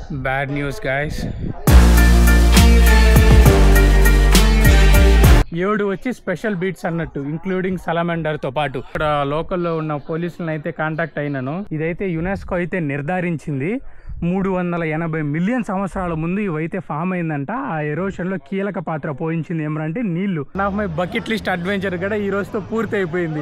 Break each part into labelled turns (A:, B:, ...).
A: Bad news guys ఏడు వచ్చి special beats అన్నట్టు ఇంక్లూడింగ్ సలమండర్ తో పాటు ఇక్కడ లోకల్లో ఉన్న పోలీసులను అయితే కాంటాక్ట్ అయినాను ఇదైతే యునెస్కో అయితే నిర్ధారించింది మూడు వందల ఎనభై మిలియన్ సంవత్సరాల ముందు ఇవైతే ఫామ్ అయిందంట ఆ ఎరోషన్ లో కీలక పాత్ర పోయించింది ఏమంటే నీళ్లు one of my bucket list adventure కూడా ఈ రోజుతో పూర్తి అయిపోయింది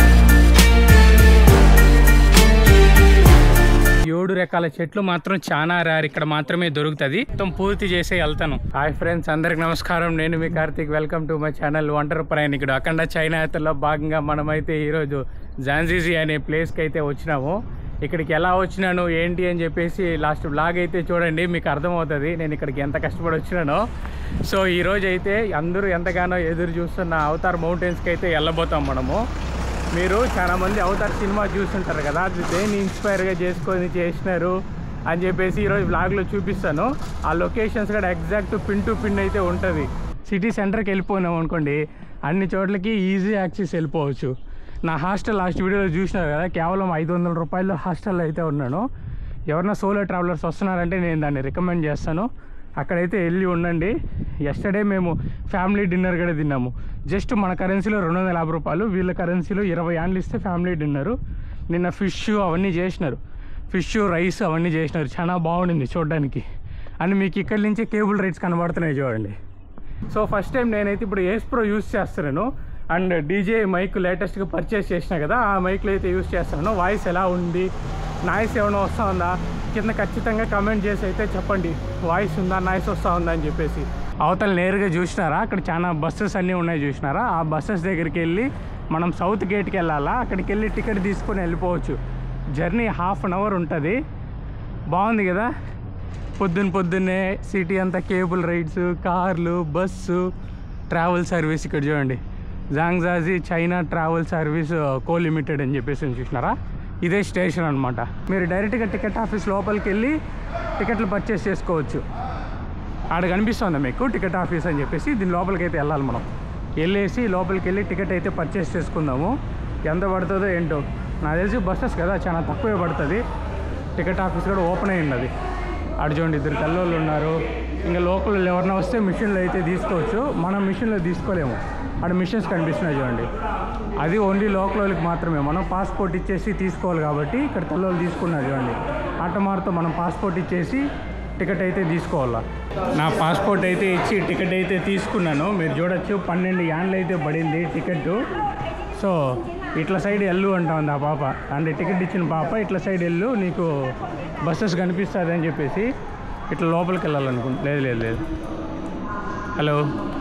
A: ఏడు రకాల చెట్లు మాత్రం చాలా రేర్ ఇక్కడ మాత్రమే దొరుకుతుంది మొత్తం పూర్తి చేసే వెళ్తాను హాయ్ ఫ్రెండ్స్ అందరికి నమస్కారం నేను మీ Karthik welcome to my channel ఒంటరి ప్రయాణికుడు అఖండ చైనా యాత్రలో భాగంగా మనమైతే ఈరోజు జాన్జీజీ అనే ప్లేస్కి అయితే వచ్చినాము ఇక్కడికి ఎలా వచ్చినాను ఏంటి అని చెప్పేసి లాస్ట్ బ్లాగ్ అయితే చూడండి మీకు అర్థమవుతుంది నేను ఇక్కడికి ఎంత కష్టపడి వచ్చినానో సో ఈరోజు అయితే అందరూ ఎంతగానో ఎదురు చూస్తున్న అవతార్ మౌంటైన్స్కి అయితే వెళ్ళబోతాం మనము మీరు చాలా మంది అవతార్ సినిమా చూస్తుంటారు కదా అది దేన్ని ఇన్స్పైర్గా చేసుకొని చేసినారు అని చెప్పేసి ఈరోజు బ్లాగ్లో చూపిస్తాను ఆ లొకేషన్స్ కూడా ఎగ్జాక్ట్ పిన్ టు పిన్ అయితే ఉంటుంది సిటీ సెంటర్కి వెళ్ళిపోయినాం అనుకోండి అన్ని చోట్లకి ఈజీ యాక్సెస్ వెళ్ళిపోవచ్చు నా హాస్టల్ లాస్ట్ వీడియోలో చూసినారు కదా కేవలం ఐదు వందల రూపాయలు హాస్టల్లో అయితే ఉన్నాను ఎవరైనా సోలో ట్రావెలర్స్ వస్తున్నారంటే నేను దాన్ని రికమెండ్ చేస్తాను అక్కడైతే వెళ్ళి ఉండండి ఎస్టర్డే మేము ఫ్యామిలీ డిన్నర్ కూడా తిన్నాము జస్ట్ మన కరెన్సీలో రెండు వందల యాభై రూపాయలు వీళ్ళ కరెన్సీలో ఇరవై ఆన్లు ఇస్తే ఫ్యామిలీ డిన్నరు నిన్న ఫిష్ అవన్నీ చేసినారు ఫిష్ రైస్ అవన్నీ చేసినారు చాలా బాగుండింది చూడడానికి అండ్ మీకు ఇక్కడి నుంచి కేబుల్ రైట్స్ కనబడుతున్నాయి చూడండి సో ఫస్ట్ టైం నేనైతే ఇప్పుడు ఏస్ ప్రో యూస్ చేస్తున్నాను అండ్ డీజే మైక్ లేటెస్ట్గా పర్చేస్ చేసిన కదా ఆ మైక్లో అయితే యూస్ చేస్తున్నాను వాయిస్ ఎలా ఉంది నాయిస్ ఏమైనా వస్తూ ఉందా కింద ఖచ్చితంగా కమెంట్ చేసి అయితే చెప్పండి వాయిస్ ఉందా నాయిస్ వస్తూ ఉందా అని చెప్పేసి అవతల నేరుగా చూసినారా అక్కడ చాలా బస్సెస్ అన్నీ ఉన్నాయి చూసినారా ఆ బస్సెస్ దగ్గరికి వెళ్ళి మనం సౌత్ గేట్కి వెళ్ళాలా అక్కడికి వెళ్ళి టికెట్ తీసుకొని వెళ్ళిపోవచ్చు జర్నీ హాఫ్ అన్ అవర్ ఉంటుంది బాగుంది కదా పొద్దున్న పొద్దున్నే సిటీ అంతా కేబుల్ రైడ్స్ కార్లు బస్సు ట్రావెల్ సర్వీస్ ఇక్కడ చూడండి Zhangjiajie China travel service co limited అని చెప్పేసి చూసినారా ఇదే స్టేషన్ అనమాట మీరు డైరెక్ట్గా టికెట్ ఆఫీస్ లోపలికి వెళ్ళి టికెట్లు పర్చేస్ చేసుకోవచ్చు ఆడ కనిపిస్తుందా మీకు టికెట్ ఆఫీస్ అని చెప్పేసి దీని లోపలికి అయితే వెళ్ళాలి మనం వెళ్ళేసి లోపలికి వెళ్ళి టికెట్ అయితే పర్చేస్ చేసుకుందాము ఎంత పడుతుందో ఏంటో నాకు తెలిసి బస్సెస్ కదా చాలా తక్కువే పడుతుంది టికెట్ ఆఫీస్ కూడా ఓపెన్ అయి ఉన్నది ఆడ చూడండి ఇద్దరు తెల్లోళ్ళు ఉన్నారు ఇంకా లోకల్ ఎవరైనా వస్తే మిషన్లో అయితే తీసుకోవచ్చు మనం మిషన్లో తీసుకోలేము ఆడ మిషన్స్ కనిపిస్తున్నాయి చూడండి అది ఓన్లీ లోకల్ వాళ్ళకి మాత్రమే మనం పాస్పోర్ట్ ఇచ్చేసి తీసుకోవాలి కాబట్టి ఇక్కడ తెల్లోళ్ళు తీసుకున్నారు చూడండి ఆటోమార్తో మనం పాస్పోర్ట్ ఇచ్చేసి టికెట్ అయితే తీసుకోవాలా నా పాస్పోర్ట్ అయితే ఇచ్చి టికెట్ అయితే తీసుకున్నాను మీరు చూడొచ్చు పన్నెండు యాండ్లు అయితే పడింది టికెట్ సో ఇట్లా సైడ్ ఎల్లు అంటా ఉంది ఆ పాప అంటే టికెట్ ఇచ్చిన పాప ఇట్లా సైడ్ ఎల్లు నీకు బస్సెస్ కనిపిస్తుంది అని చెప్పేసి ఇట్లా లోపలికి వెళ్ళాలనుకుంటా లేదు లేదు లేదు హలో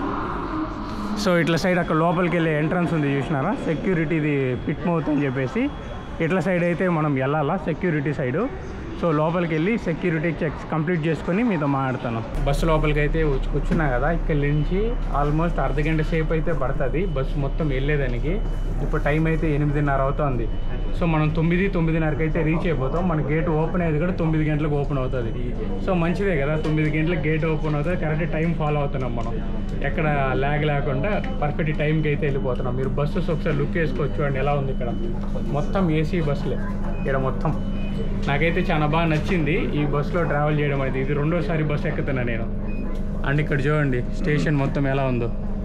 A: సో ఇట్లా సైడ్ అక్కడ లోపలికి వెళ్ళే ఎంట్రన్స్ ఉంది చూసినారా సెక్యూరిటీది పిట్ మౌత్ అని చెప్పేసి ఇట్లా సైడ్ అయితే మనం వెళ్ళాలా సెక్యూరిటీ సైడు సో లోపలికి వెళ్ళి సెక్యూరిటీ చెక్స్ కంప్లీట్ చేసుకొని మీతో మాట్లాడతాను బస్సు లోపలికి అయితే వచ్చి కూర్చున్నా కదా ఇక్కడి నుంచి ఆల్మోస్ట్ అర్ధ గంట సేపు అయితే పడుతుంది బస్సు మొత్తం వెళ్ళేదానికి ఇప్పుడు టైం అయితే ఎనిమిదిన్నర అవుతుంది సో మనం తొమ్మిది తొమ్మిదిన్నరకి అయితే రీచ్ అయిపోతాం మన గేట్ ఓపెన్ అయ్యేది కూడా తొమ్మిది గంటలకు ఓపెన్ అవుతుంది సో మంచిదే కదా తొమ్మిది గంటలకు గేట్ ఓపెన్ అవుతుంది కరెక్ట్ టైం ఫాలో అవుతున్నాం మనం ఎక్కడ ల్యాగ్ లేకుండా పర్ఫెక్ట్ టైంకి అయితే వెళ్ళిపోతున్నాం మీరు బస్సెస్ ఒకసారి లుక్ వేసుకోవచ్చు అండి ఎలా ఉంది ఇక్కడ మొత్తం ఏసీ బస్సులే ఇక్కడ మొత్తం నాకైతే చాలా బాగా నచ్చింది ఈ బస్సులో ట్రావెల్ చేయడం అనేది ఇది రెండోసారి బస్సు ఎక్కుతున్నా నేను అండ్ ఇక్కడ చూడండి స్టేషన్ మొత్తం ఎలా ఉందో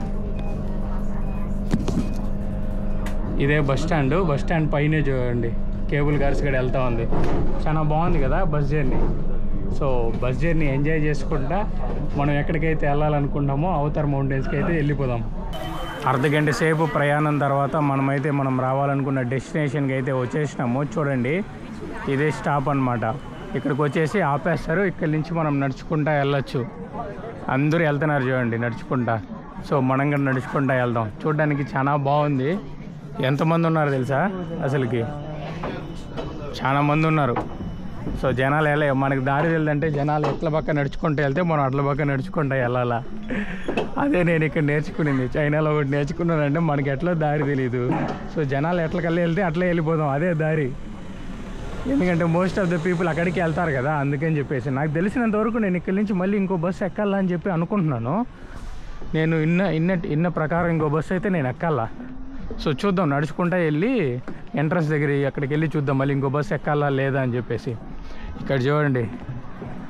A: ఇదే బస్ స్టాండ్ బస్ స్టాండ్ పైనే చూడండి కేబుల్ కార్స్ కూడా వెళ్తా ఉంది చాలా బాగుంది కదా bus journey so bus journey enjoy చేసుకుంటా మనం ఎక్కడికైతే వెళ్ళాలనుకుంటామో అవతార్ మౌంటైన్స్కి అయితే వెళ్ళిపోదాం అర్ధ గంట సేపు ప్రయాణం తర్వాత మనమైతే మనం రావాలనుకున్న డెస్టినేషన్కి అయితే వచ్చేసినాము చూడండి ఇదే స్టాప్ అన్నమాట ఇక్కడికి వచ్చేసి ఆపేస్తారు ఇక్కడి నుంచి మనం నడుచుకుంటా వెళ్ళొచ్చు అందరూ వెళ్తున్నారు చూడండి నడుచుకుంటా సో మనం కూడా నడుచుకుంటా వెళ్దాం చూడడానికి చాలా బాగుంది ఎంతమంది ఉన్నారు తెలుసా అసలుకి చాలా మంది ఉన్నారు సో జనాలు వెళ్ళే మనకి దారి తెలిదంటే జనాలు ఎట్ల పక్క నడుచుకుంటూ వెళ్తే మనం అట్ల పక్క నడుచుకుంటా వెళ్ళాలా అదే నేను ఇక్కడ నేర్చుకునింది చైనాలో ఒకటి నేర్చుకున్నానంటే మనకి ఎట్లా దారి తెలియదు సో జనాలు ఎట్లకల్లా వెళ్తే అట్లే వెళ్ళిపోదాం అదే దారి ఎందుకంటే మోస్ట్ ఆఫ్ ద పీపుల్ అక్కడికి వెళ్తారు కదా అందుకని చెప్పేసి నాకు తెలిసినంత వరకు నేను ఇక్కడి నుంచి మళ్ళీ ఇంకో బస్సు ఎక్కాలా అని చెప్పి అనుకుంటున్నాను నేను ఇన్న ఇన్న ఇన్న ప్రకారం ఇంకో బస్సు అయితే నేను ఎక్కాలా సో చూద్దాం నడుచుకుంటా వెళ్ళి ఎంట్రన్స్ దగ్గర అక్కడికి వెళ్ళి చూద్దాం మళ్ళీ ఇంకో బస్సు ఎక్కాలా లేదా అని చెప్పేసి ఇక్కడ చూడండి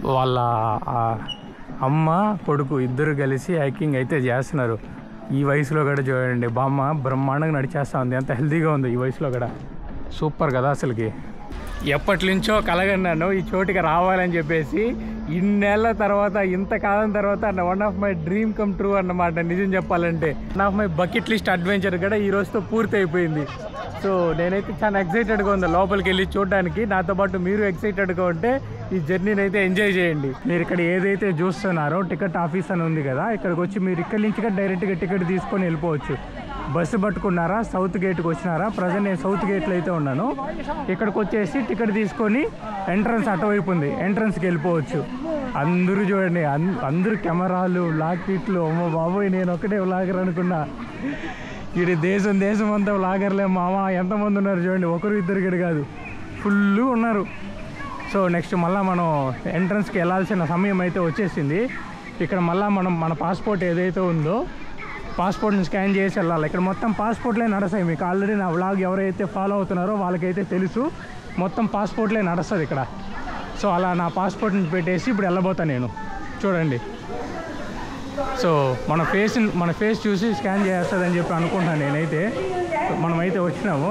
A: వాళ్ళ ఆ అమ్మ కొడుకు ఇద్దరు కలిసి హైకింగ్ అయితే చేస్తున్నారు ఈ వయసులో కూడా చూడండి బామ్మ బ్రహ్మాండంగా నడిచేస్తా ఉంది ఎంత హెల్తీగా ఉంది ఈ వయసులో కూడా సూపర్ కదా అసలుకి ఎప్పటి నుంచో కలగన్నాను ఈ చోటికి రావాలని చెప్పేసి ఇన్నేళ్ల తర్వాత ఇంతకాలం తర్వాత one of my dream come true అన్నమాట నిజం చెప్పాలంటే one of my bucket list adventure కూడా ఈ రోజుతో పూర్తి అయిపోయింది సో నేనైతే చాలా ఎక్సైటెడ్గా ఉంది లోపలికి వెళ్ళి చూడడానికి నాతో పాటు మీరు ఎక్సైటెడ్గా ఉంటే ఈ జర్నీని అయితే ఎంజాయ్ చేయండి మీరు ఇక్కడ ఏదైతే చూస్తున్నారో టికెట్ ఆఫీస్ అని ఉంది కదా ఇక్కడికి వచ్చి మీరు ఇక్కడి నుంచి డైరెక్ట్గా టికెట్ తీసుకొని వెళ్ళిపోవచ్చు బస్సు పట్టుకున్నారా సౌత్ గేట్కి వచ్చినారా ప్రజెంట్ నేను సౌత్ గేట్లో అయితే ఉన్నాను ఇక్కడికి వచ్చేసి టికెట్ తీసుకొని ఎంట్రన్స్ అటువైపు ఉంది ఎంట్రన్స్కి వెళ్ళిపోవచ్చు అందరూ చూడండి అన్- అందరూ కెమెరాలు లాకెట్లు అమ్మ బాబోయ్ నేను ఒకటే వ్లాగర్ అనుకున్నా ఇది దేశం దేశం అంతా వ్లాగర్లే మామ ఎంతమంది ఉన్నారు చూడండి ఒకరు ఇద్దరు ఇక్కడ కాదు ఫుల్ ఉన్నారు సో నెక్స్ట్ మళ్ళీ మనం ఎంట్రన్స్కి వెళ్ళాల్సిన సమయం అయితే వచ్చేసింది ఇక్కడ మళ్ళీ మనం మన పాస్పోర్ట్ ఏదైతే ఉందో పాస్పోర్ట్ని స్కాన్ చేసి వెళ్ళాలి ఇక్కడ మొత్తం పాస్పోర్ట్లే నడుస్తాయి మీకు ఆల్రెడీ నా వ్లాగ్ ఎవరైతే ఫాలో అవుతున్నారో వాళ్ళకైతే తెలుసు మొత్తం పాస్పోర్ట్లే నడుస్తుంది ఇక్కడ సో అలా నా పాస్పోర్ట్ని పెట్టేసి ఇప్పుడు వెళ్ళబోతాను నేను చూడండి సో మన ఫేస్ మన ఫేస్ చూసి స్కాన్ చేస్తుందని చెప్పి అనుకుంటున్నాను నేనైతే మనమైతే వచ్చినాము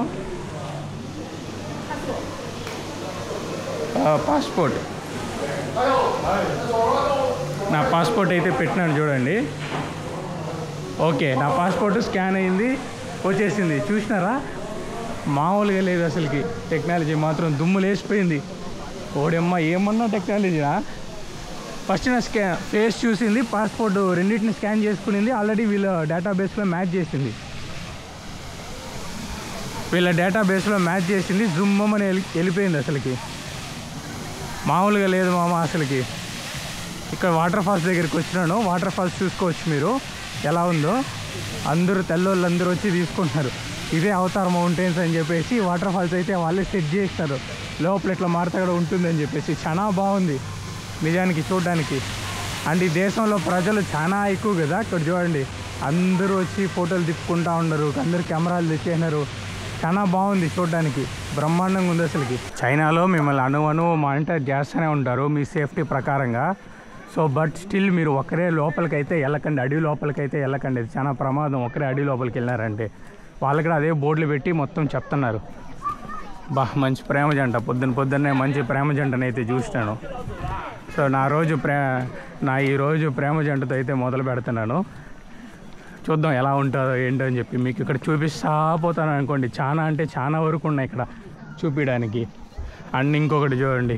A: పాస్పోర్ట్ నా పాస్పోర్ట్ అయితే పెట్టినాను చూడండి ఓకే నా పాస్పోర్ట్ స్కాన్ అయింది వచ్చేసింది చూసినారా మామూలుగా లేదు అసలుకి టెక్నాలజీ మాత్రం దుమ్ము లేచిపోయింది ఓడమ్మ ఏమన్నా టెక్నాలజీనా ఫస్ట్ నా స్కా ఫేస్ చూసింది పాస్పోర్ట్ రెండింటిని స్కాన్ చేసుకునింది ఆల్రెడీ వీళ్ళ డేటాబేస్లో మ్యాచ్ చేసింది వీళ్ళ డేటాబేస్లో మ్యాచ్ చేసింది జుమ్ అని వెళ్ళి వెళ్ళిపోయింది అసలుకి మామూలుగా లేదు మామ అసలుకి ఇక్కడ వాటర్ ఫాల్స్ దగ్గరికి వచ్చినాను వాటర్ ఫాల్స్ చూసుకోవచ్చు మీరు ఎలా ఉందో అందరూ తెల్లోళ్ళు అందరూ వచ్చి తీసుకుంటున్నారు ఇదే అవతార్ మౌంటైన్స్ అని చెప్పేసి వాటర్ ఫాల్స్ అయితే వాళ్ళే సెట్ చేస్తారు లోపల ఇట్లా మారుతా కూడా ఉంటుందని చెప్పేసి చాలా బాగుంది నిజానికి చూడడానికి అండ్ ఈ దేశంలో ప్రజలు చాలా ఎక్కువ కదా ఇక్కడ చూడండి అందరూ వచ్చి ఫోటోలు తిప్పుకుంటా ఉన్నారు అందరు కెమెరాలు తెచ్చేసినారు చాలా బాగుంది చూడడానికి బ్రహ్మాండంగా ఉంది అసలుకి చైనాలో మిమ్మల్ని అణు అణువు మానిటర్ చేస్తూనే ఉంటారు మీ సేఫ్టీ ప్రకారంగా సో బట్ స్టిల్ మీరు ఒకరే లోపలికి అయితే వెళ్ళకండి అడవి లోపలికి అయితే వెళ్ళకండి ఇది చాలా ప్రమాదం ఒకరే అడవి లోపలికి వెళ్ళారంటే వాళ్ళకి కూడా అదే బోర్డులు పెట్టి మొత్తం చెప్తున్నారు బా మంచి ప్రేమ జంట పొద్దున్న పొద్దున్నే మంచి ప్రేమ జంటని అయితే చూసినాను సో నా రోజు ప్రే నా ఈ రోజు ప్రేమ జంటతో అయితే మొదలు పెడుతున్నాను చూద్దాం ఎలా ఉంటుందో ఏంటో అని చెప్పి మీకు ఇక్కడ చూపిస్తా పోతాను అనుకోండి చాలా అంటే చాలా వరకు ఉన్నాయి ఇక్కడ చూపించడానికి అండ్ ఇంకొకటి చూడండి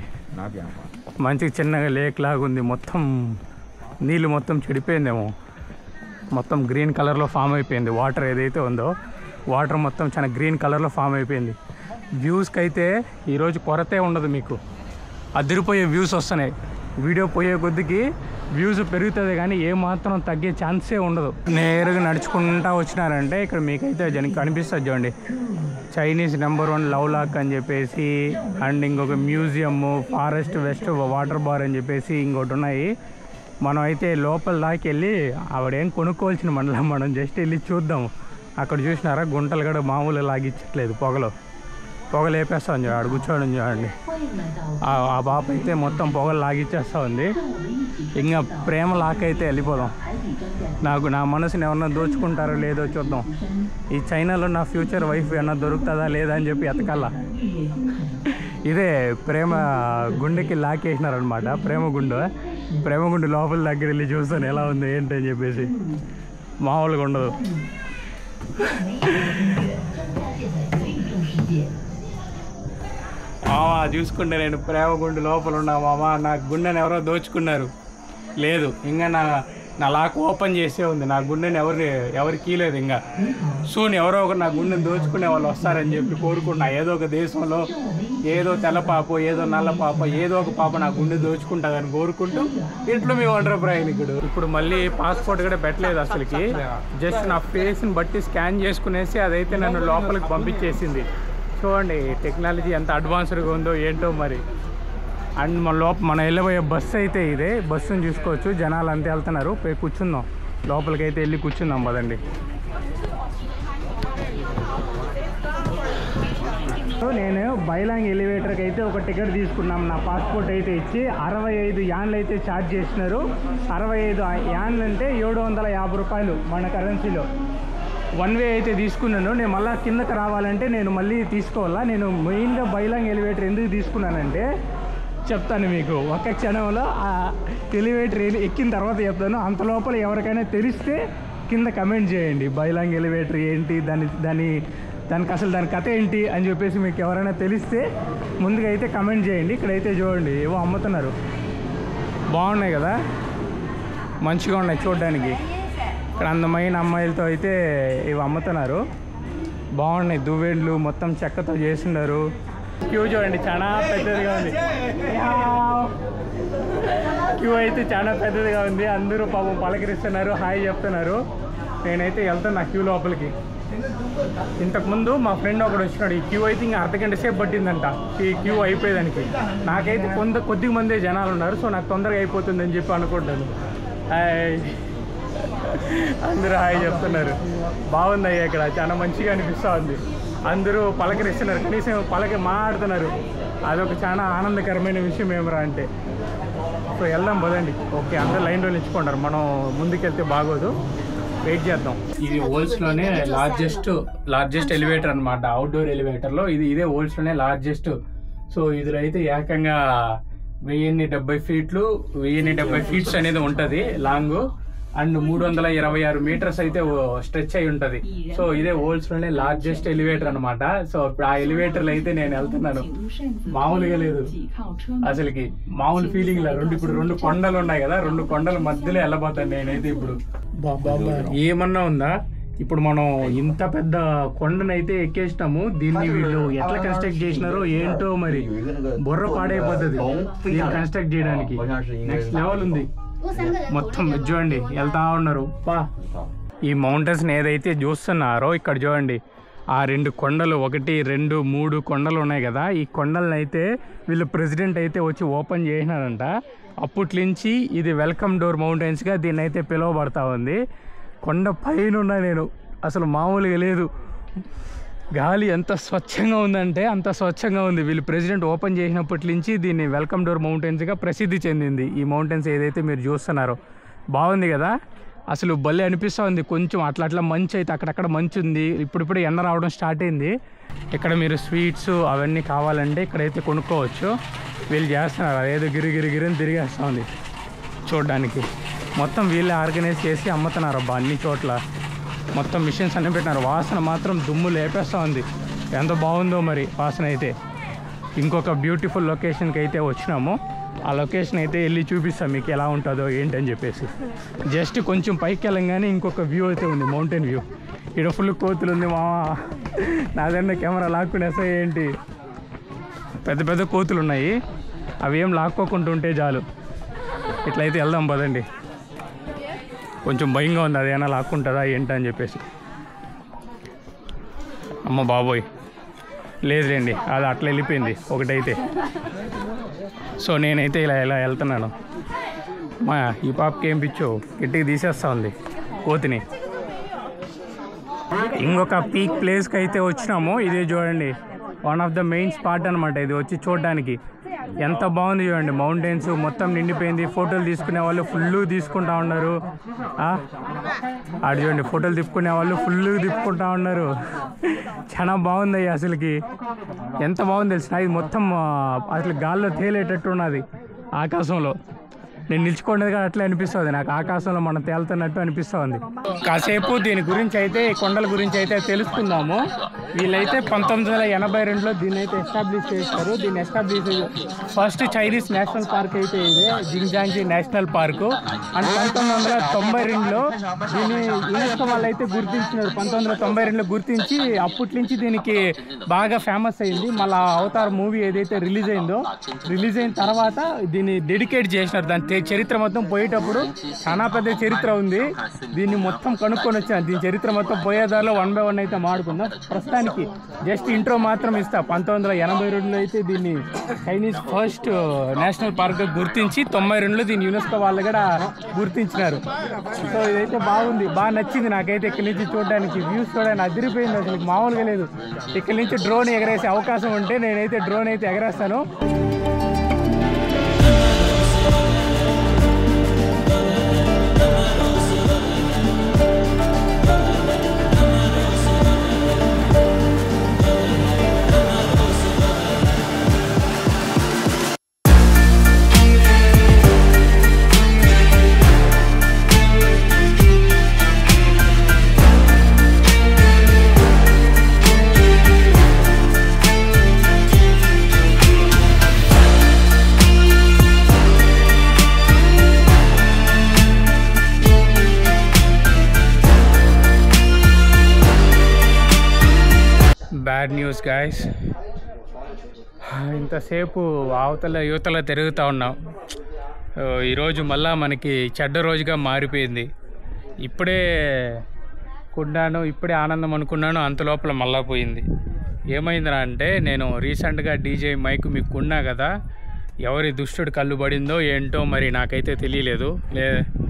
A: మంచి చిన్నగా లేక్ లాగా ఉంది మొత్తం నీళ్ళు మొత్తం చెడిపోయిందేమో మొత్తం గ్రీన్ కలర్లో ఫామ్ అయిపోయింది వాటర్ ఏదైతే ఉందో వాటర్ మొత్తం చాలా గ్రీన్ కలర్లో ఫామ్ అయిపోయింది వ్యూస్కి అయితే ఈరోజు కొరతే ఉండదు మీకు అదిరిపోయే వ్యూస్ వస్తున్నాయి వీడియో పోయే కొద్దికి వ్యూస్ పెరుగుతుంది కానీ ఏ మాత్రం తగ్గే ఛాన్సే ఉండదు నేరుగా నడుచుకుంటా వచ్చినారంటే ఇక్కడ మీకైతే జనకి కనిపిస్తుంది చూడండి Chinese number one love lock అని చెప్పేసి అండ్ ఇంకొక museum forest west water bar అని చెప్పేసి ఇంకోటి ఉన్నాయి మనం అయితే లోపల దాకి వెళ్ళి ఆవిడేం కొనుక్కోవాల్సిన మనలో మనం జస్ట్ వెళ్ళి చూద్దాం అక్కడ చూసినారా గుంటలు కూడా మామూలు లాగిచ్చట్లేదు పొగలో పొగ లేపేస్తాం చూడండి ఆడ కూర్చోవడం చూడండి ఆ- ఆ బాబు అయితే మొత్తం పొగలు లాగిచ్చేస్తా ఉంది ఇంకా ప్రేమ లాక్ అయితే వెళ్ళిపోదాం నాకు నా మనసుని ఏమన్నా దోచుకుంటారో లేదో చూద్దాం ఈ చైనాలో నా ఫ్యూచర్ వైఫ్ ఏమన్నా దొరుకుతుందా లేదా అని చెప్పి ఎతకాల ఇదే ప్రేమ గుండెకి లాకేసినారనమాట ప్రేమ గుండు ప్రేమ గుండు లోపల దగ్గర వెళ్ళి చూస్తాను ఎలా ఉంది ఏంటి అని చెప్పేసి మామూలుగా ఉండదు మామా చూసుకుంటే నేను ప్రేమ గుండు లోపల ఉన్నా మామా నా గుండెని ఎవరో దోచుకున్నారు లేదు ఇంకా నా నా లాక్ ఓపెన్ చేసే ఉంది నా గుండెని ఎవరిని ఎవరికి లేదు ఇంకా సూన్ ఎవరో ఒకరు నా గుండెని దోచుకునే వాళ్ళు వస్తారని చెప్పి కోరుకున్నా ఏదో ఒక దేశంలో ఏదో తెల్ల పాప ఏదో నల్ల పాప ఏదో ఒక పాప నా గుండె దోచుకుంటుందని కోరుకుంటూ ఇంట్లో మీ వండర్ ప్రయాణికుడు ఇప్పుడు మళ్ళీ పాస్పోర్ట్ కూడా పెట్టలేదు అసలుకి జస్ట్ నా ఫేస్ని బట్టి స్కాన్ చేసుకునేసి అదైతే నన్ను లోపలికి పంపించేసింది చూడండి టెక్నాలజీ ఎంత అడ్వాన్స్డ్గా ఉందో ఏంటో మరి అండ్ మన లోప మన వెళ్ళబోయే బస్సు అయితే ఇదే బస్సును చూసుకోవచ్చు జనాలు అంతే వెళ్తున్నారు పోయి కూర్చుందాం లోపలికి అయితే వెళ్ళి కూర్చుందాం పదండి సో నేను బైలాంగ్ ఎలివేటర్కి అయితే ఒక టికెట్ తీసుకున్నాం నా పాస్పోర్ట్ అయితే ఇచ్చి అరవై ఐదు యాన్లు అయితే ఛార్జ్ చేసినారు అరవై ఐదు యాన్లు అంటే ఏడు వందల యాభై రూపాయలు మన కరెన్సీలో వన్ వే అయితే తీసుకున్నాను నేను మళ్ళీ కిందకి రావాలంటే నేను మళ్ళీ తీసుకోవాలా నేను మెయిన్గా బైలాంగ్ ఎలివేటర్ ఎందుకు తీసుకున్నానంటే చెప్తాను మీకు ఒక క్షణంలో ఆ ఎలివేటర్ ఎలి- ఎక్కిన తర్వాత చెప్తాను అంత లోపల ఎవరికైనా తెలిస్తే కింద కమెంట్ చేయండి బైలాంగ్ ఎలివేటర్ ఏంటి దాని దాని దానికి అసలు దాని కథ ఏంటి అని చెప్పేసి మీకు ఎవరైనా తెలిస్తే ముందుగా అయితే కమెంట్ చేయండి ఇక్కడైతే చూడండి ఏవో అమ్ముతున్నారు బాగున్నాయి కదా మంచిగా ఉన్నాయి చూడడానికి ఇక్కడ అందమైన అమ్మాయిలతో అయితే ఇవి అమ్ముతున్నారు బాగున్నాయి దువ్వెండ్లు మొత్తం చెక్కతో చేస్తున్నారు క్యూ చూడండి చాలా పెద్దదిగా ఉంది క్యూ అయితే చాలా పెద్దదిగా ఉంది అందరూ పాపం పలకరిస్తున్నారు హాయ్ చెప్తున్నారు నేనైతే వెళ్తాను ఆ క్యూ లోపలికి ఇంతకుముందు మా ఫ్రెండ్ ఒకడు వచ్చినాడు ఈ క్యూ అయితే ఇంకా అర్ధ గంట సేపు పట్టిందంట ఈ క్యూ అయిపోయేదానికి నాకైతే కొంత కొద్ది మందే జనాలు ఉన్నారు సో నాకు తొందరగా అయిపోతుందని చెప్పి అనుకుంటాను హాయ్ అందరూ హాయ్ చెప్తున్నారు బాగుంది అయ్యా ఇక్కడ చాలా మంచిగా అనిపిస్తూ ఉంది అందరూ పలకరిస్తున్నారు కనీసం పలక మాట్లాడుతున్నారు అదొక చాలా ఆనందకరమైన విషయం ఏమరా అంటే సో వెళ్దాం పదండి ఓకే అందరు లైన్లో నిల్చుకున్నారు మనం ముందుకెళ్తే బాగోదు వెయిట్ చేద్దాం ఇది లోనే లార్జెస్ట్ లార్జెస్ట్ ఎలివేటర్ అనమాట అవుట్డోర్ ఎలివేటర్లో ఇది ఇదే లోనే లార్జెస్ట్ సో ఇదిలో అయితే ఏకంగా వెయ్యిన్ని డెబ్బై ఫీట్లు వెయ్యిన్ని డెబ్బై ఫీట్స్ అనేది ఉంటుంది లాంగ్ అండ్ మూడు వందల ఇరవై ఆరు మీటర్స్ అయితే స్ట్రెచ్ అయి ఉంటది సో ఇదే వరల్డ్స్ లోనే లార్జెస్ట్ ఎలివేటర్ అన్నమాట సో ఇప్పుడు ఆ ఎలివేటర్లో అయితే నేను వెళ్తున్నాను మామూలుగా లేదు అసలుకి మామూలు ఫీలింగ్ లా రెండు ఇప్పుడు రెండు కొండలు ఉన్నాయి కదా రెండు కొండల మధ్యలో వెళ్ళబోతాను నేనైతే ఇప్పుడు ఏమన్నా ఉందా ఇప్పుడు మనం ఇంత పెద్ద కొండనైతే ఎక్కేసినాము దీన్ని వీళ్ళు ఎట్లా కన్స్ట్రక్ట్ చేసినారో ఏంటో మరి బుర్ర పాడైపోతుంది దీన్ని కన్స్ట్రక్ట్ చేయడానికి నెక్స్ట్ లెవెల్ ఉంది మొత్తం ఇది చూడండి వెళ్తా ఉన్నారు పా ఈ మౌంటైన్స్ ఏదైతే చూస్తున్నారో ఇక్కడ చూడండి ఆ రెండు కొండలు ఒకటి రెండు మూడు కొండలు ఉన్నాయి కదా ఈ కొండలను అయితే వీళ్ళు ప్రెసిడెంట్ అయితే వచ్చి ఓపెన్ చేసినారంట అప్పట్నుంచి ఇది వెల్కమ్ డోర్ మౌంటైన్స్గా దీన్ని అయితే పిలువబడతా ఉంది కొండ పైన ఉన్నా నేను అసలు మామూలుగా లేదు గాలి ఎంత స్వచ్ఛంగా ఉందంటే అంత స్వచ్ఛంగా ఉంది వీళ్ళు ప్రెసిడెంట్ ఓపెన్ చేసినప్పటి నుంచి దీన్ని వెల్కమ్ డోర్ మౌంటైన్స్గా ప్రసిద్ధి చెందింది ఈ మౌంటైన్స్ ఏదైతే మీరు చూస్తున్నారో బాగుంది కదా అసలు భలే అనిపిస్తూ ఉంది కొంచెం అట్లా అట్లా మంచు అయితే అక్కడక్కడ మంచు ఉంది ఇప్పుడిప్పుడు ఎండ రావడం స్టార్ట్ అయింది ఇక్కడ మీరు స్వీట్స్ అవన్నీ కావాలంటే ఇక్కడైతే కొనుక్కోవచ్చు వీళ్ళు చేస్తున్నారు అదేదో గిరి గిరి గిరి అని తిరిగేస్తూ ఉంది చూడడానికి మొత్తం వీళ్ళే ఆర్గనైజ్ చేసి అమ్ముతున్నారు అబ్బా అన్ని చోట్ల మొత్తం మిషన్స్ అన్ని పెట్టినారు వాసన మాత్రం దుమ్ము లేపేస్తూ ఉంది ఎంత బాగుందో మరి వాసన అయితే ఇంకొక బ్యూటిఫుల్ లొకేషన్కి అయితే వచ్చినాము ఆ లొకేషన్ అయితే వెళ్ళి చూపిస్తాం మీకు ఎలా ఉంటుందో ఏంటని చెప్పేసి జస్ట్ కొంచెం పైకి వెళ్ళంగానే ఇంకొక వ్యూ అయితే ఉంది మౌంటైన్ వ్యూ ఇక్కడ ఫుల్ కోతులు ఉంది మా నాదన్న కెమెరా లాక్కునేసా ఏంటి పెద్ద పెద్ద కోతులు ఉన్నాయి అవి ఏం లాక్కోకుండా ఉంటే చాలు ఇట్లయితే వెళ్దాం పదండి కొంచెం భయంగా ఉంది అదేనా లాక్కుంటుందా ఏంటని చెప్పేసి అమ్మ బాబోయ్ లేదులేండి అది అట్లా వెళ్ళిపోయింది ఒకటైతే సో నేనైతే ఇలా ఇలా వెళ్తున్నాను మా ఈ పాపకి ఏం పిచ్చో గట్టిగా తీసేస్తా ఉంది కోతిని ఇంకొక పీక్ ప్లేస్కి అయితే వచ్చినాము ఇదే చూడండి one of the main spot అనమాట ఇది వచ్చి చూడడానికి ఎంత బాగుంది చూడండి మౌంటైన్స్ మొత్తం నిండిపోయింది ఫోటోలు తీసుకునే వాళ్ళు ఫుల్ తీసుకుంటా ఉన్నారు ఆ? ఆడ చూడండి ఫోటోలు తిప్పుకునే వాళ్ళు ఫుల్ తిప్పుకుంటా ఉన్నారు చాలా బాగుంది అయ్యి అసలుకి ఎంత బాగుంది తెలిసిన ఇది మొత్తం ఆ, అసలు గాల్లో తేలేటట్టు ఉన్నది ఆకాశంలో నేను నిల్చుకునేది కూడా అట్లే అనిపిస్తుంది నాకు ఆకాశంలో మనం తేలుతున్నట్టు అనిపిస్తుంది కాసేపు దీని గురించి అయితే ఈ కొండల గురించి అయితే తెలుసుకుందాము వీళ్ళైతే పంతొమ్మిది వందల ఎనభై రెండులో దీన్ని అయితే ఎస్టాబ్లిష్ చేశారు దీన్ని establish first Chinese national park అయితే ఇదే జింగ్జాంగ్జీ నేషనల్ పార్కు అండ్ పంతొమ్మిది వందల తొంభై రెండులో దీన్ని యునెస్కో వాళ్ళు అయితే గుర్తించినారు పంతొమ్మిది వందల తొంభై రెండులో గుర్తించి అప్పటి నుంచి దీనికి బాగా ఫేమస్ అయింది మళ్ళీ అవతార్ మూవీ ఏదైతే రిలీజ్ అయిందో రిలీజ్ అయిన తర్వాత దీన్ని డెడికేట్ చేసినారు దాన్ని చ- చరిత్ర మొత్తం పోయేటప్పుడు చాలా పెద్ద చరిత్ర ఉంది దీన్ని మొత్తం కనుక్కొని వచ్చాను దీని చరిత్ర మొత్తం పోయేదారిలో వన్ బై వన్ అయితే మాడుకుందాం ప్రస్తుతానికి జస్ట్ ఇంట్రో మాత్రం ఇస్తా పంతొమ్మిది వందల ఎనభై రెండులో అయితే దీన్ని చైనీస్ ఫస్ట్ నేషనల్ పార్క్గా గుర్తించి తొంభై రెండులో దీన్ని యునెస్కో వాళ్ళు కూడా గుర్తించినారు సో ఇదైతే బాగుంది బాగా నచ్చింది నాకైతే ఇక్కడి నుంచి చూడడానికి వ్యూస్ చూడడానికి అదిరిపోయింది అసలు మామూలుగా లేదు ఇక్కడి నుంచి డ్రోన్ ఎగరేసే అవకాశం ఉంటే నేనైతే డ్రోన్ అయితే ఎగరేస్తాను బ్యాడ్ న్యూస్ గాయస్ ఇంతసేపు అవతల యువతల తిరుగుతూ ఉన్నాం ఓ, ఈరోజు మళ్ళా మనకి చెడ్డ రోజుగా మారిపోయింది ఇప్పుడే కొన్నాను ఇప్పుడే ఆనందం అనుకున్నాను అంత లోపల మళ్ళా పోయింది ఏమైందిరా అంటే నేను రీసెంట్గా డీజే మైక్ మీకు కొన్నా కదా ఎవరి దుష్టుడు కళ్ళు పడిందో ఏంటో మరి నాకైతే తెలియలేదు లే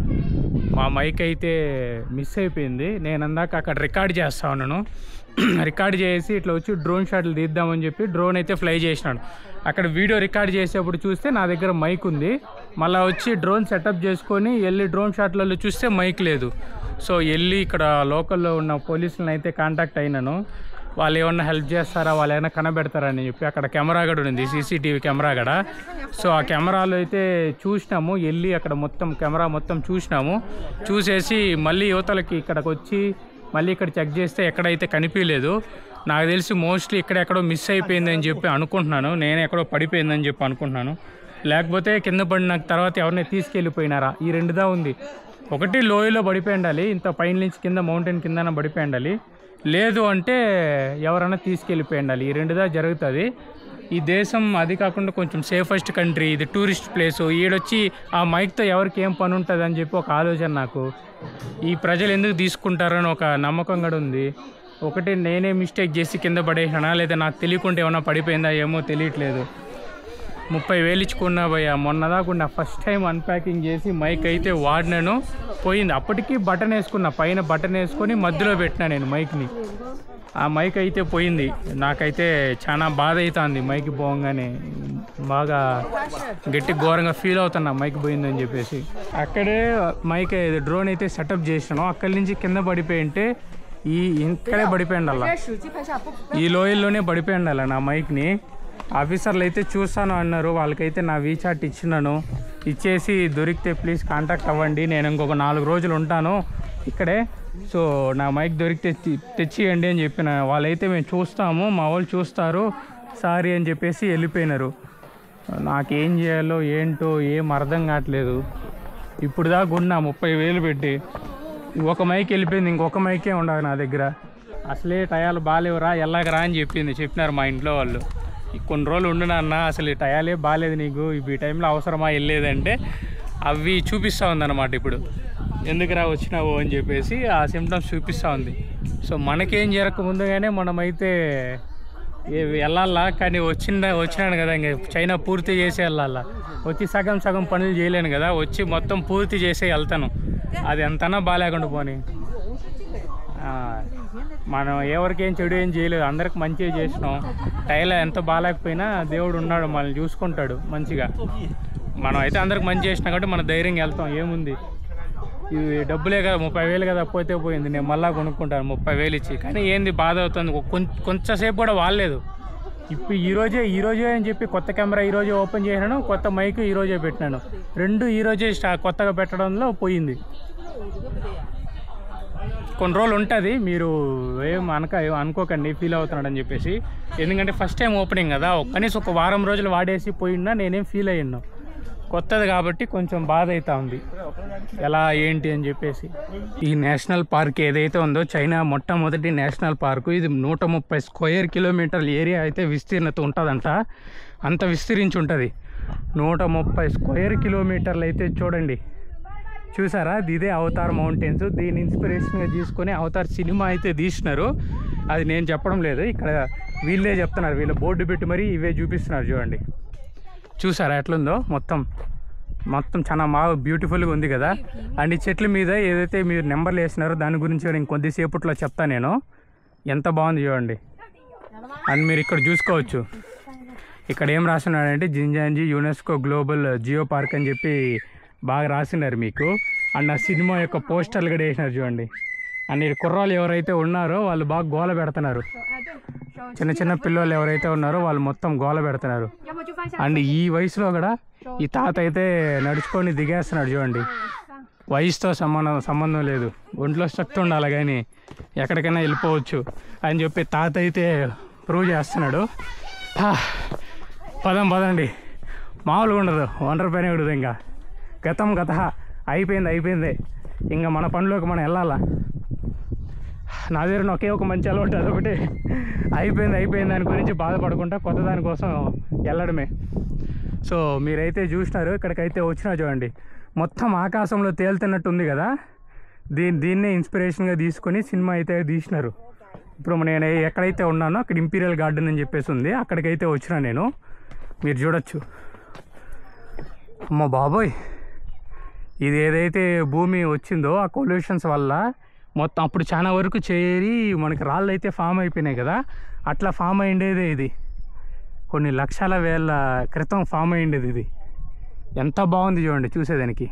A: మా మైక్ అయితే మిస్ అయిపోయింది నేను అందాక అక్కడ రికార్డ్ చేస్తా ఉన్నాను రికార్డ్ చేసి ఇట్లా వచ్చి డ్రోన్ షాట్లు తీద్దామని చెప్పి డ్రోన్ అయితే ఫ్లై చేసినాను అక్కడ వీడియో రికార్డ్ చేసేప్పుడు చూస్తే నా దగ్గర మైక్ ఉంది మళ్ళీ వచ్చి డ్రోన్ సెటప్ చేసుకొని వెళ్ళి డ్రోన్ షాట్లలో చూస్తే మైక్ లేదు సో వెళ్ళి ఇక్కడ లోకల్లో ఉన్న పోలీసులను అయితే కాంటాక్ట్ అయినాను వాళ్ళు ఏమన్నా హెల్ప్ చేస్తారా వాళ్ళు ఏమైనా కనబెడతారా అని చెప్పి అక్కడ కెమెరా కూడా ఉంది సీసీటీవీ కెమెరా కూడా సో ఆ కెమెరాలో అయితే చూసినాము వెళ్ళి అక్కడ మొత్తం కెమెరా మొత్తం చూసినాము చూసేసి మళ్ళీ యువతలకి ఇక్కడికి వచ్చి మళ్ళీ ఇక్కడ చెక్ చేస్తే ఎక్కడైతే కనిపించలేదు నాకు తెలిసి మోస్ట్లీ ఇక్కడెక్కడో మిస్ అయిపోయిందని చెప్పి అనుకుంటున్నాను నేను ఎక్కడో పడిపోయిందని చెప్పి అనుకుంటున్నాను లేకపోతే కింద పడిన తర్వాత ఎవరిని తీసుకెళ్ళిపోయినారా ఈ రెండుదా ఉంది ఒకటి లోయలో పడిపోయి ఉండాలి ఇంత పైన నుంచి కింద మౌంటైన్ కిందన పడిపోయి ఉండాలి లేదు అంటే ఎవరైనా తీసుకెళ్ళిపోయి ఉండాలి ఈ రెండుదా జరుగుతుంది ఈ దేశం అది కాకుండా కొంచెం సేఫెస్ట్ కంట్రీ ఇది టూరిస్ట్ ప్లేస్ ఈడొచ్చి ఆ మైక్తో ఎవరికి ఏం పని ఉంటుంది అని చెప్పి ఒక ఆలోచన నాకు ఈ ప్రజలు ఎందుకు తీసుకుంటారని ఒక నమ్మకం కూడా ఉంది ఒకటి నేనే మిస్టేక్ చేసి కింద పడేసానా లేదా నాకు తెలియకుండా ఏమైనా పడిపోయిందా ఏమో తెలియట్లేదు ముప్పై వేలు ఇచ్చుకున్నా భయ్య మొన్న దాకుండా ఫస్ట్ టైం అన్ప్యాకింగ్ చేసి మైక్ అయితే వాడినాను పోయింది అప్పటికి బటన్ వేసుకున్నా పైన బటన్ వేసుకొని మధ్యలో పెట్టినా నేను మైక్ని ఆ మైక్ అయితే పోయింది నాకైతే చాలా బాధ అవుతుంది మైక్ పోగానే బాగా గట్టి ఘోరంగా ఫీల్ అవుతున్నా మైక్ పోయిందని చెప్పేసి అక్కడే మైక్ డ్రోన్ అయితే సెటప్ చేసినాను అక్కడి నుంచి కింద పడిపోయి ఉంటే ఈ ఇక్కడే పడిపోయింది అలా
B: 手机拍下不
A: ఈ లోయల్లోనే పడిపోయింది అలా నా మైక్ని ఆఫీసర్లు అయితే చూస్తాను అన్నారు వాళ్ళకైతే నా వీచాట్ ఇచ్చినాను ఇచ్చేసి దొరికితే ప్లీజ్ కాంటాక్ట్ అవ్వండి నేను ఇంకొక నాలుగు రోజులు ఉంటాను ఇక్కడే సో నా మైక్ దొరికితే తెచ్చి- తెచ్చియండి అని చెప్పిన వాళ్ళైతే మేము చూస్తాము మా వాళ్ళు చూస్తారు సారీ అని చెప్పేసి వెళ్ళిపోయినారు నాకేం చేయాలో ఏంటో ఏం అర్థం కావట్లేదు ఇప్పుడు దాకా ఉన్నా ముప్పై వేలు పెట్టి ఒక మైక్ వెళ్ళిపోయింది ఇంకొక మైకే ఉండదు నా దగ్గర అసలే టయాలు బాగాలేవురా ఎల్లాగరా అని చెప్పింది చెప్పినారు మా ఇంట్లో వాళ్ళు ఈ కొన్ని రోజులు ఉండు నాన్న అసలు ఈ టయాలే బాగాలేదు నీకు ఇవి ఈ టైంలో అవసరమా వెళ్ళేదంటే అవి చూపిస్తూ ఉందన్నమాట ఇప్పుడు ఎందుకురా వచ్చినావు అని చెప్పేసి ఆ సిమ్టమ్స్ చూపిస్తూ ఉంది సో మనకేం జరగక ముందుగానే మనమైతే ఏ- వెళ్ళాలా కానీ వచ్చిన వచ్చినాను కదా ఇంక చైనా పూర్తి చేసి వెళ్ళాలా వచ్చి సగం సగం పనులు చేయలేను కదా వచ్చి మొత్తం పూర్తి చేసే వెళ్తాను అది ఎంతనా బాగాలేకుండా పోని ఆ, మనం ఎవరికి ఏం చెడు ఏం చేయలేదు అందరికి మంచిగా చేసినాం టైలర్ ఎంత బాగాలేకపోయినా దేవుడు ఉన్నాడు మనల్ని చూసుకుంటాడు మంచిగా మనం అయితే అందరికి మంచి చేసినా కాబట్టి మన ధైర్యంగా వెళ్తాం ఏముంది ఇవి డబ్బులే కదా ముప్పై వేలు కదా పోతే పోయింది నేను మళ్ళా కొనుక్కుంటాను ముప్పై వేలు ఇచ్చి కానీ ఏంది బాధ అవుతుంది కొం- కొంచెంసేపు కూడా వాడలేదు ఇప్పుడు ఈ రోజే ఈ రోజే అని చెప్పి కొత్త కెమెరా ఈ రోజే ఓపెన్ చేసినాను కొత్త మైక్ ఈ రోజే పెట్టినాను రెండు ఈ రోజే స్టా కొత్తగా పెట్టడంలో పోయింది కొన్ని రోజులు ఉంటుంది మీరు ఏం అనక ఏం అనుకోకండి ఫీల్ అవుతున్నాడని చెప్పేసి ఎందుకంటే ఫస్ట్ టైం ఓపెనింగ్ కదా ఒక- కనీసం ఒక వారం రోజులు వాడేసి పోయినా నేనేం ఫీల్ అయ్యాను కొత్తది కాబట్టి కొంచెం బాధ అవుతా ఉంది ఎలా ఏంటి అని చెప్పేసి ఈ నేషనల్ పార్క్ ఏదైతే ఉందో చైనా మొట్టమొదటి నేషనల్ పార్కు ఇది నూట ముప్పై స్క్వేర్ కిలోమీటర్ల ఏరియా అయితే విస్తీర్ణత ఉంటుందంట అంత విస్తరించి ఉంటుంది నూట ముప్పై స్క్వేర్ కిలోమీటర్లు అయితే చూడండి చూసారా ఇది ఇదే అవతార్ మౌంటైన్స్ దీని ఇన్స్పిరేషన్గా తీసుకొని అవతార్ సినిమా అయితే తీసినారు అది నేను చెప్పడం లేదు ఇక్కడ వీళ్ళే చెప్తున్నారు వీళ్ళ బోర్డు పెట్టి మరీ ఇవే చూపిస్తున్నారు చూడండి చూసారా ఎట్లుందో మొత్తం మొత్తం చాలా బాగా బ్యూటిఫుల్గా ఉంది కదా అండ్ ఈ చెట్ల మీద ఏదైతే మీరు నెంబర్లు వేసినారో దాని గురించి నేను కొద్దిసేపట్లో చెప్తాను నేను ఎంత బాగుంది చూడండి అండ్ మీరు ఇక్కడ చూసుకోవచ్చు ఇక్కడ ఏం రాస్తున్నాడంటే Zhangjiajie UNESCO global geopark అని చెప్పి బాగా రాసినారు మీకు అండ్ ఆ సినిమా యొక్క పోస్టర్లు కూడా వేసినారు చూడండి అండ్ ఈ కుర్రాళ్ళు ఎవరైతే ఉన్నారో వాళ్ళు బాగా గోల పెడుతున్నారు చిన్న చిన్న పిల్లలు ఎవరైతే ఉన్నారో వాళ్ళు మొత్తం గోల పెడుతున్నారు
B: 要么就放下。
A: అండ్ ఈ వయసులో కూడా ఈ తాత అయితే నడుచుకొని దిగేస్తున్నాడు చూడండి వయసుతో సంబంధం సంబంధం లేదు ఒంట్లో శక్తి ఉండాలి కానీ ఎక్కడికైనా వెళ్ళిపోవచ్చు అని చెప్పి తాత అయితే ప్రూవ్ చేస్తున్నాడు హా, పదం పదండి మామూలుగా ఉండదు ఒంటరి పని ఉండదు ఇంకా గతం గత అయిపోయింది అయిపోయింది ఇంకా మన పనిలోకి మనం వెళ్ళాలా నా దగ్గర ఒకే ఒక మంచి అలవాటు అదొకటి అయిపోయింది అయిపోయింది దాని గురించి బాధపడకుండా కొత్త దానికోసం వెళ్ళడమే సో మీరైతే చూసినారు ఇక్కడికైతే వచ్చినా చూడండి మొత్తం ఆకాశంలో తేలుతున్నట్టు ఉంది కదా దీన్ని దీన్నే ఇన్స్పిరేషన్గా తీసుకొని సినిమా అయితే తీసినారు ఇప్పుడు నేను ఎక్కడైతే ఉన్నానో అక్కడ ఇంపీరియల్ గార్డెన్ అని చెప్పేసి ఉంది అక్కడికైతే వచ్చినా నేను మీరు చూడొచ్చు అమ్మ బాబోయ్ ఇది ఏదైతే భూమి వచ్చిందో ఆ పొల్యూషన్స్ వల్ల మొత్తం అప్పుడు చాలా వరకు చేరి మనకి రాళ్ళు అయితే ఫామ్ అయిపోయినాయి కదా అట్లా ఫామ్ అయ్యిండేదే ఇది కొన్ని లక్షల వేల క్రితం ఫామ్ అయ్యిండేది ఇది ఎంత బాగుంది చూడండి చూసేదానికి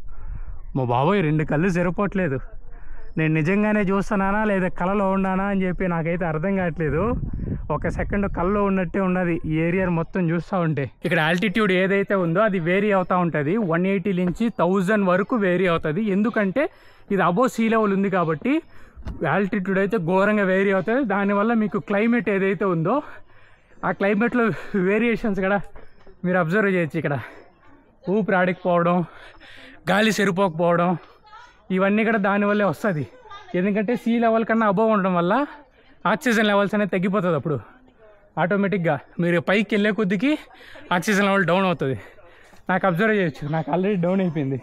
A: మా బాబోయ్ రెండు కళ్ళు సరిపోవట్లేదు నేను నిజంగానే చూస్తున్నానా లేదా కళలో ఉన్నానా అని చెప్పి నాకైతే అర్థం కావట్లేదు ఒక సెకండ్ కళ్ళలో ఉన్నట్టే ఉన్నది ఈ ఏరియా మొత్తం చూస్తూ ఉంటే ఇక్కడ ఆల్టిట్యూడ్ ఏదైతే ఉందో అది వేరీ అవుతూ ఉంటుంది వన్ ఎయిటీ నుంచి థౌజండ్ వరకు వేరీ అవుతుంది ఎందుకంటే ఇది అబో సీ లెవెల్ ఉంది కాబట్టి ఆల్టిట్యూడ్ అయితే ఘోరంగా వేరీ అవుతుంది దానివల్ల మీకు క్లైమేట్ ఏదైతే ఉందో ఆ క్లైమేట్లో వేరియేషన్స్ కూడా మీరు అబ్జర్వ్ చేయొచ్చు ఇక్కడ ఊపిరి ఆడకపోవడం గాలి సరిపోకపోవడం ఇవన్నీ కూడా దానివల్లే వస్తుంది ఎందుకంటే సీ లెవెల్ కన్నా అబోవ్ ఉండడం వల్ల ఆక్సిజన్ లెవెల్స్ అనేది తగ్గిపోతుంది అప్పుడు ఆటోమేటిక్గా మీరు పైకి వెళ్ళే కొద్దికి ఆక్సిజన్ లెవెల్ డౌన్ అవుతుంది నాకు అబ్జర్వ్ చేయొచ్చు నాకు ఆల్రెడీ డౌన్ అయిపోయింది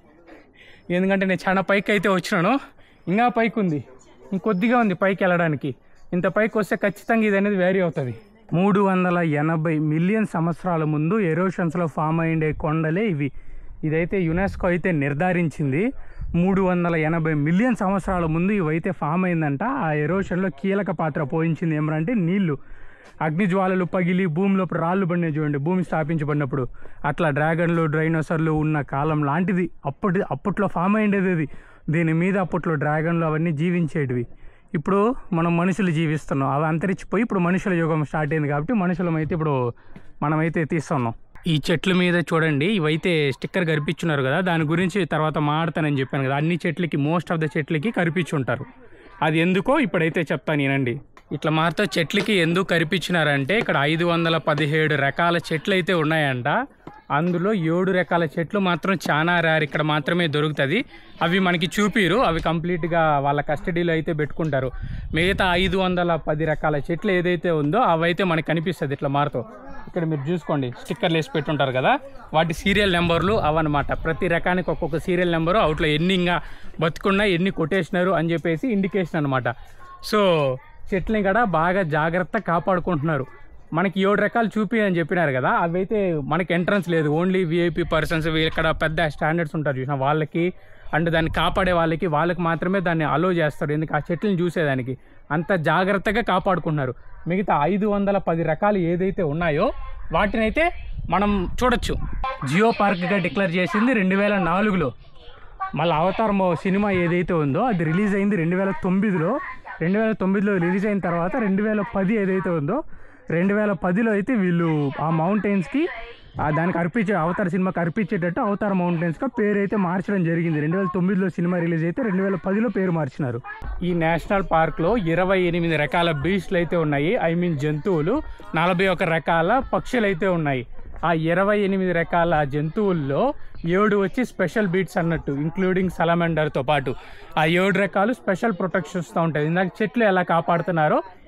A: ఎందుకంటే నేను చాలా పైకి అయితే వచ్చినాను ఇంకా పైకి ఉంది ఇంకొద్దిగా ఉంది పైకి వెళ్ళడానికి ఇంత పైకి వస్తే ఖచ్చితంగా ఇది అనేది వేరీ అవుతుంది మూడు వందల ఎనభై మిలియన్ సంవత్సరాల ముందు ఎరోషన్స్లో ఫామ్ అయ్యే కొండలే ఇవి ఇదైతే యునెస్కో అయితే నిర్ధారించింది మూడు వందల ఎనభై మిలియన్ సంవత్సరాల ముందు ఇవైతే ఫామ్ అయిందంట ఆ ఎరోషన్లో కీలక పాత్ర పోయించింది ఏమంటే నీళ్లు అగ్నిజ్వాలలు పగిలి భూమిలో రాళ్ళు పడినాయి చూడండి భూమి స్థాపించబడినప్పుడు అట్లా డ్రాగన్లు డ్రైనోసర్లు ఉన్న కాలం లాంటిది అప్పటి అప్పట్లో ఫామ్ అయ్యేది అది దీని మీద అప్పట్లో డ్రాగన్లు అవన్నీ జీవించేటివి ఇప్పుడు మనం మనుషులు జీవిస్తున్నాం అవి అంతరించిపోయి ఇప్పుడు మనుషుల యుగం స్టార్ట్ అయింది కాబట్టి మనుషులం అయితే ఇప్పుడు మనమైతే తీస్తున్నాం ఈ చెట్ల మీద చూడండి ఇవైతే స్టిక్కర్ కరిపించున్నారు కదా దాని గురించి తర్వాత మాడతానని చెప్పాను కదా అన్ని చెట్లకి మోస్ట్ ఆఫ్ ద చెట్లకి కరిపించుంటారు అది ఎందుకో ఇప్పుడైతే చెప్తాను నేనండి ఇట్లా మాతో చెట్లకి ఎందుకు కరిపించినారంటే ఇక్కడ ఐదు వందల పదిహేడు రకాల చెట్లు అయితే ఉన్నాయంట అందులో ఏడు రకాల చెట్లు మాత్రం చాలా రేర్ ఇక్కడ మాత్రమే దొరుకుతుంది అవి మనకి చూపిరు అవి కంప్లీట్గా వాళ్ళ కస్టడీలో అయితే పెట్టుకుంటారు మిగతా ఐదు వందల పది రకాల చెట్లు ఏదైతే ఉందో అవైతే మనకి కనిపిస్తుంది ఇట్లా మారుతో ఇక్కడ మీరు చూసుకోండి స్టిక్కర్లు వేసి పెట్టుంటారు కదా వాటి సీరియల్ నెంబర్లు అవన్నమాట ప్రతి రకానికి ఒక్కొక్క సీరియల్ నెంబరు అవుట్లో ఎన్ని ఇంకా బతుకున్నా ఎన్ని కొట్టేసినారు అని చెప్పేసి ఇండికేషన్ అనమాట సో చెట్లని కూడా బాగా జాగ్రత్త కాపాడుకుంటున్నారు మనకి ఏడు రకాలు చూపి అని చెప్పినారు కదా అవైతే మనకి ఎంట్రన్స్ లేదు ఓన్లీ విఐపి పర్సన్స్ ఇక్కడ పెద్ద స్టాండర్డ్స్ ఉంటారు చూసిన వాళ్ళకి అండ్ దాన్ని కాపాడే వాళ్ళకి వాళ్ళకి మాత్రమే దాన్ని అలో చేస్తారు ఎందుకు ఆ చెట్లను చూసేదానికి అంత జాగ్రత్తగా కాపాడుకుంటున్నారు మిగతా ఐదు వందల పది రకాలు ఏదైతే ఉన్నాయో వాటినైతే మనం చూడొచ్చు జియో పార్క్గా డిక్లేర్ చేసింది రెండు వేల నాలుగులో మళ్ళీ అవతారం సినిమా ఏదైతే ఉందో అది రిలీజ్ అయింది రెండు వేల తొమ్మిదిలో రెండు వేల తొమ్మిదిలో రిలీజ్ అయిన తర్వాత రెండు వేల పది ఏదైతే ఉందో రెండు వేల పదిలో అయితే వీళ్ళు ఆ మౌంటైన్స్కి ఆ దానికి అర్పించే అవతార సినిమాకి అర్పించేటట్టు అవతార మౌంటైన్స్గా పేరు అయితే మార్చడం జరిగింది రెండు వేల తొమ్మిదిలో సినిమా రిలీజ్ అయితే రెండు వేల పదిలో పేరు మార్చినారు ఈ నేషనల్ పార్క్లో ఇరవై ఎనిమిది రకాల బీచ్లు అయితే ఉన్నాయి ఐ మీన్ జంతువులు నలభై ఒక రకాల పక్షులు అయితే ఉన్నాయి ఆ ఇరవై ఎనిమిది రకాల జంతువుల్లో ఏడు వచ్చి స్పెషల్ బీట్స్ అన్నట్టు ఇంక్లూడింగ్ సలమండర్తో పాటు ఆ ఏడు రకాలు స్పెషల్ ప్రొటెక్షన్స్తో ఉంటాయి ఇందాక చెట్లు ఎలా కాపాడుతున్నారో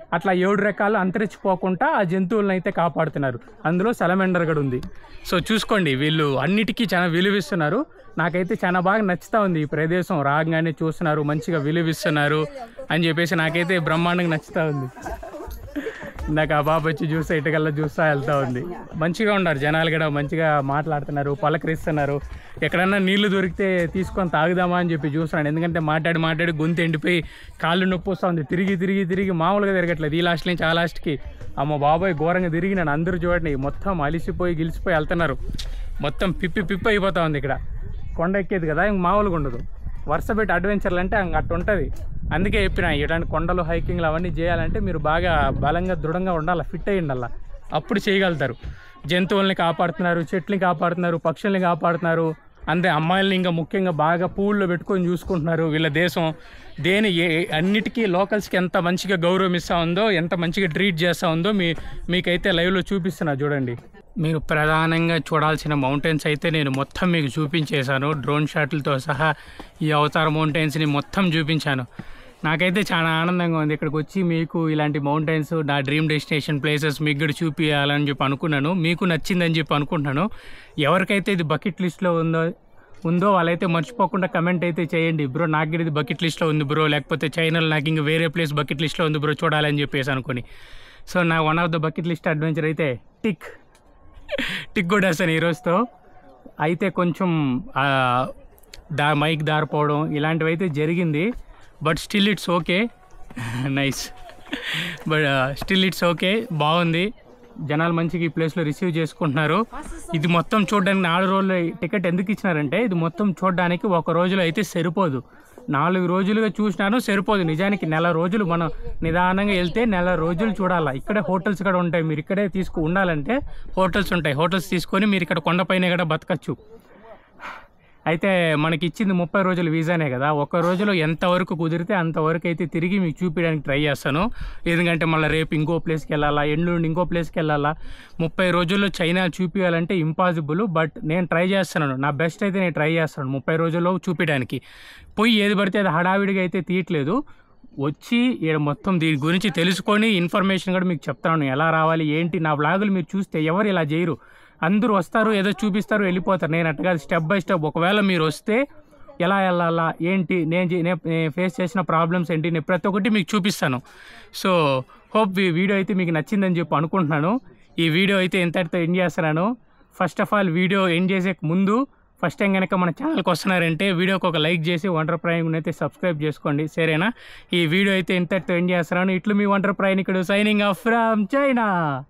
A: అట్లా ఏడు రకాలు అంతరించిపోకుండా ఆ జంతువులను అయితే కాపాడుతున్నారు అందులో సెలమెండర్ కూడా ఉంది సో చూసుకోండి వీళ్ళు అన్నిటికీ చాలా విలువిస్తున్నారు నాకైతే చాలా బాగా నచ్చుతా ఉంది ఈ ప్రదేశం రాగానే చూస్తున్నారు మంచిగా విలువిస్తున్నారు అని చెప్పేసి నాకైతే బ్రహ్మాండంగా నచ్చుతా ఉంది నాకు ఆ బాబు వచ్చి చూస్తే ఇటుకల్లా చూస్తా వెళ్తా ఉంది మంచిగా ఉన్నారు జనాలు కూడా మంచిగా మాట్లాడుతున్నారు పలకరిస్తున్నారు ఎక్కడన్నా నీళ్లు దొరికితే తీసుకొని తాగుదామా అని చెప్పి చూస్తున్నాను ఎందుకంటే మాట్లాడి మాట్లాడి గొంతు ఎండిపోయి కాళ్ళు నొప్పి వస్తూ ఉంది తిరిగి తిరిగి తిరిగి మామూలుగా తిరగట్లేదు ఈ లాస్ట్ నుంచి ఆ లాస్ట్కి అమ్మ బాబాయ్ ఘోరంగా తిరిగి నన్ను అందరూ చూడండి మొత్తం అలిసిపోయి గిలిసిపోయి వెళ్తున్నారు మొత్తం పిప్పి పిప్పి అయిపోతా ఉంది ఇక్కడ కొండ ఎక్కేది కదా ఇంక మామూలుగా ఉండదు వరుస పెట్టి అడ్వెంచర్లు అంటే ఇంక అట్టు ఉంటుంది అందుకే చెప్పిన ఇలాంటి కొండలు హైకింగ్లు అవన్నీ చేయాలంటే మీరు బాగా బలంగా దృఢంగా ఉండాలి ఫిట్ అయ్యి ఉండాలి అప్పుడు చేయగలుగుతారు జంతువుల్ని కాపాడుతున్నారు చెట్లని కాపాడుతున్నారు పక్షుల్ని కాపాడుతున్నారు అంతే అమ్మాయిల్ని ఇంకా ముఖ్యంగా బాగా పూల్లో పెట్టుకొని చూసుకుంటున్నారు వీళ్ళ దేశం దేని ఏ అన్నిటికీ లోకల్స్కి ఎంత మంచిగా గౌరవం ఇస్తూ ఉందో ఎంత మంచిగా ట్రీట్ చేస్తూ ఉందో మీ మీకైతే లైవ్లో చూపిస్తున్నా చూడండి మీరు ప్రధానంగా చూడాల్సిన మౌంటైన్స్ అయితే నేను మొత్తం మీకు చూపించేశాను డ్రోన్ షాట్లతో సహా ఈ అవతార మౌంటైన్స్ని మొత్తం చూపించాను నాకైతే చాలా ఆనందంగా ఉంది ఇక్కడికి వచ్చి మీకు ఇలాంటి మౌంటైన్స్ నా డ్రీమ్ డెస్టినేషన్ ప్లేసెస్ మీకు కూడా చూపించాలని చెప్పి అనుకున్నాను మీకు నచ్చిందని చెప్పి అనుకుంటున్నాను ఎవరికైతే ఇది బకెట్ లిస్ట్లో ఉందో ఉందో వాళ్ళైతే మర్చిపోకుండా కమెంట్ అయితే చేయండి బ్రో నాకు కూడా ఇది బకెట్ లిస్ట్లో ఉంది బ్రో లేకపోతే చైనాలో నాకు ఇంకా వేరే ప్లేస్ బకెట్ లిస్ట్లో ఉంది బ్రో చూడాలని చెప్పేసి అనుకుని సో నా one of the bucket list adventure అయితే టిక్ టిక్ కొట్టేస్తాను ఈ రోజుతో అయితే కొంచెం ఆ, దా మైక్ దారిపోవడం ఇలాంటివి అయితే జరిగింది but still it's okay nice but still it's okay బాగుంది జనాలు మంచిగా ఈ ప్లేస్లో రిసీవ్ చేసుకుంటున్నారు ఇది మొత్తం చూడడానికి నాలుగు రోజులు టికెట్ ఎందుకు ఇచ్చినారంటే ఇది మొత్తం చూడడానికి ఒక రోజులో అయితే సరిపోదు నాలుగు రోజులుగా చూసినాను సరిపోదు నిజానికి నెల రోజులు మనం నిదానంగా వెళ్తే నెల రోజులు చూడాలా ఇక్కడే హోటల్స్ కూడా ఉంటాయి మీరు ఇక్కడే తీసుకు ఉండాలంటే హోటల్స్ ఉంటాయి హోటల్స్ తీసుకొని మీరు ఇక్కడ కొండపైన కూడా బతకచ్చు అయితే మనకి ఇచ్చింది ముప్పై రోజుల వీసానే కదా ఒక రోజులో ఎంతవరకు కుదిరితే అంతవరకు అయితే తిరిగి మీకు చూపించడానికి ట్రై చేస్తాను ఎందుకంటే మళ్ళీ రేపు ఇంకో ప్లేస్కి వెళ్ళాలా ఎండ్లుండి ఇంకో ప్లేస్కి వెళ్ళాలా ముప్పై రోజుల్లో చైనా చూపించాలంటే ఇంపాసిబుల్ బట్ నేను ట్రై చేస్తున్నాను నా బెస్ట్ అయితే నేను ట్రై చేస్తాను ముప్పై రోజుల్లో చూపించడానికి పోయి ఏది పడితే అది హడావిడిగా అయితే తీయట్లేదు వచ్చి ఈడ మొత్తం దీని గురించి తెలుసుకొని ఇన్ఫర్మేషన్ కూడా మీకు చెప్తాను ఎలా రావాలి ఏంటి నా వ్లాగులు మీరు చూస్తే ఎవరు ఇలా చేయరు అందరూ వస్తారు ఏదో చూపిస్తారు వెళ్ళిపోతారు నేను అట్టగా స్టెప్ బై స్టెప్ ఒకవేళ మీరు వస్తే ఎలా వెళ్ళాలా ఏంటి నేను చే- నేను ఫేస్ చేసిన ప్రాబ్లమ్స్ ఏంటి నేను ప్రతి ఒక్కటి మీకు చూపిస్తాను సో హోప్ ఈ వీడియో అయితే మీకు నచ్చిందని చెప్పి అనుకుంటున్నాను ఈ వీడియో అయితే ఎంతటితో ఎండ్ చేస్తున్నాను first of all video end చేసే ముందు ఫస్ట్ టైం కనుక మన ఛానల్కి వస్తున్నారంటే వీడియోకి ఒక లైక్ చేసి వండర్ ప్రయాణం అయితే సబ్స్క్రైబ్ చేసుకోండి సరేనా ఈ వీడియో అయితే ఇంతటితో ఎండ్ చేస్తున్నాను ఇట్లు మీ వండర్ ప్రయాణికుడు సైనింగ్ ఆఫ్ ఫ్రమ్ చైనా